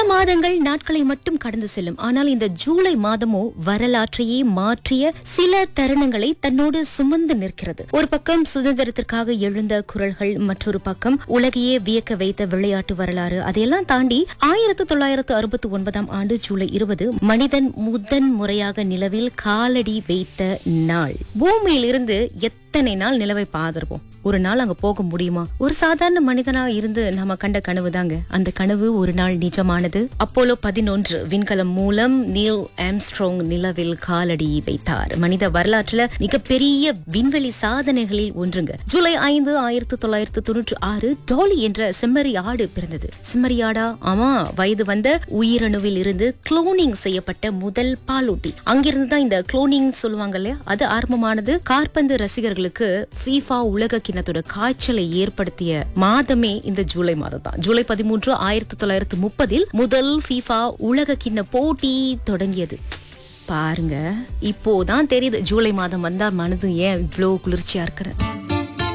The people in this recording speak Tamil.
மாதங்கள் நாட்களை மட்டும் கடந்து செல்லும் ஆனால் இந்த ஜூலை மாதமோ வரலாற்றையே மாற்றிய சில தருணங்களை தன்னோடு சுமந்து நிற்கிறது ஒரு பக்கம் சுதந்திரத்திற்காக எழுந்த குரல்கள் மற்றொரு பக்கம் உலகையே வியக்க வைத்த விளையாட்டு வரலாறு அதையெல்லாம் தாண்டி ஆயிரத்து தொள்ளாயிரத்து அறுபத்தி ஒன்பதாம் ஆண்டு ஜூலை இருபது மனிதன் முதன் முறையாக நிலவில் காலடி வைத்த நாள் பூமியிலிருந்து எத்தனை நாள் நிலவை பாதிருப்போம் ஒரு நாள் அங்க போக முடியுமா ஒரு சாதாரண மனிதனா இருந்து நாம கண்ட கனவு தாங்க அந்த கனவு ஒரு நாள் நிஜமானது அப்போலோ பதினொன்று விண்கலம் மூலம் நீல் ஆம்ஸ்ட்ராங் நிலவில் காலடி வைத்தார் மனித வரலாற்றுல மிகப்பெரிய விண்வெளி சாதனைகளில் ஒன்றுங்க ஜூலை ஐந்து ஆயிரத்தி தொள்ளாயிரத்து தொண்ணூற்றி ஆறு டாலி என்ற செம்மறி ஆடு பிறந்தது செம்மறி ஆடா ஆமா வயது வந்த உயிரணுவில் இருந்து குளோனிங் செய்யப்பட்ட முதல் பாலூட்டி அங்கிருந்து தான் இந்த குளோனிங் சொல்லுவாங்க இல்லையா அது ஆரம்பமானது காற்பந்து ரசிகர்களுக்கு ஃபீஃபா உலக கிண்ணத்தோட காய்ச்சலை ஏற்படுத்திய மாதமே இந்த ஜூலை மாதம் தான் ஜூலை பதிமூன்று ஆயிரத்தி தொள்ளாயிரத்து முப்பதில் முதல் ஃபீஃபா உலக கிண்ண போட்டி தொடங்கியது பாருங்க இப்போதான் தெரியுது ஜூலை மாதம் வந்தா மனது ஏன் இவ்ளோ குளிர்ச்சியா இருக்கிறது